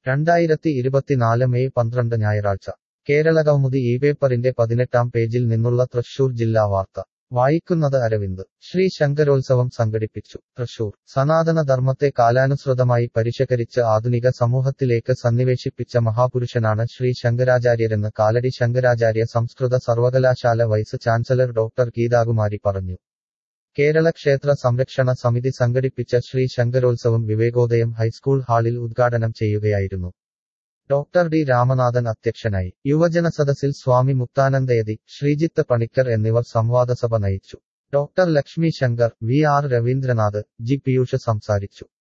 രണ്ടായിരത്തി ഇരുപത്തിനാല് മെയ് പന്ത്രണ്ട് ഞായറാഴ്ച കേരളകൗമുദി ഈ പേപ്പറിന്റെ പതിനെട്ടാം പേജിൽ നിന്നുള്ള തൃശൂർ ജില്ലാ വാർത്ത വായിക്കുന്നത് അരവിന്ദ് ശ്രീ ശങ്കരോത്സവം സംഘടിപ്പിച്ചു തൃശൂർ സനാതന ധർമ്മത്തെ കാലാനുസൃതമായി പരിഷ്കരിച്ച് ആധുനിക സമൂഹത്തിലേക്ക് സന്നിവേശിപ്പിച്ച മഹാപുരുഷനാണ് ശ്രീ ശങ്കരാചാര്യരെന്ന് കാലടി ശങ്കരാചാര്യ സംസ്കൃത സർവകലാശാല വൈസ് ചാൻസലർ ഡോക്ടർ ഗീതാകുമാരി പറഞ്ഞു കേരള ക്ഷേത്ര സംരക്ഷണ സമിതി സംഘടിപ്പിച്ച ശ്രീ ശങ്കരോത്സവം വിവേകോദയം ഹൈസ്കൂൾ ഹാളിൽ ഉദ്ഘാടനം ചെയ്യുകയായിരുന്നു ഡോക്ടർ ഡി രാമനാഥൻ അധ്യക്ഷനായി യുവജന സദസ്സിൽ സ്വാമി മുക്താനന്ദയതി ശ്രീജിത്ത് പണിക്കർ എന്നിവർ സംവാദസഭ നയിച്ചു doctor Lakshmi Shankar V R Raveendranath G Piyush സംസാരിച്ചു